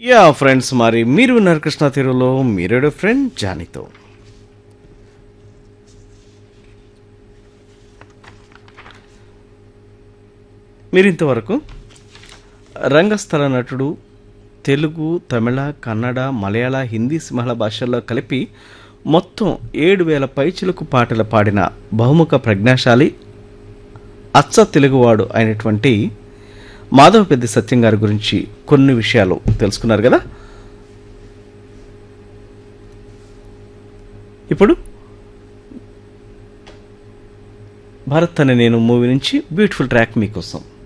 yeah friends మరి మీరు విన్నారు కృష్ణ తీరులో మీరేడో ఫ్రెండ్ జానీతో మీరు ఇంతవరకు రంగస్థల నటుడు తెలుగు తమిళ కన్నడ మలయాళ హిందీ సింహళ భాషల్లో కలిపి మొత్తం ఏడు వేల పైచిలకు పాటలు పాడిన బహుముఖ ప్రజ్ఞాశాలి అచ్చ తెలుగువాడు అయినటువంటి మాధవ పెద్ద సత్యం గారి గురించి కొన్ని విషయాలు తెలుసుకున్నారు కదా ఇప్పుడు భరత్ అనే నేను మూవీ నుంచి బ్యూటిఫుల్ ట్రాక్ మీకోసం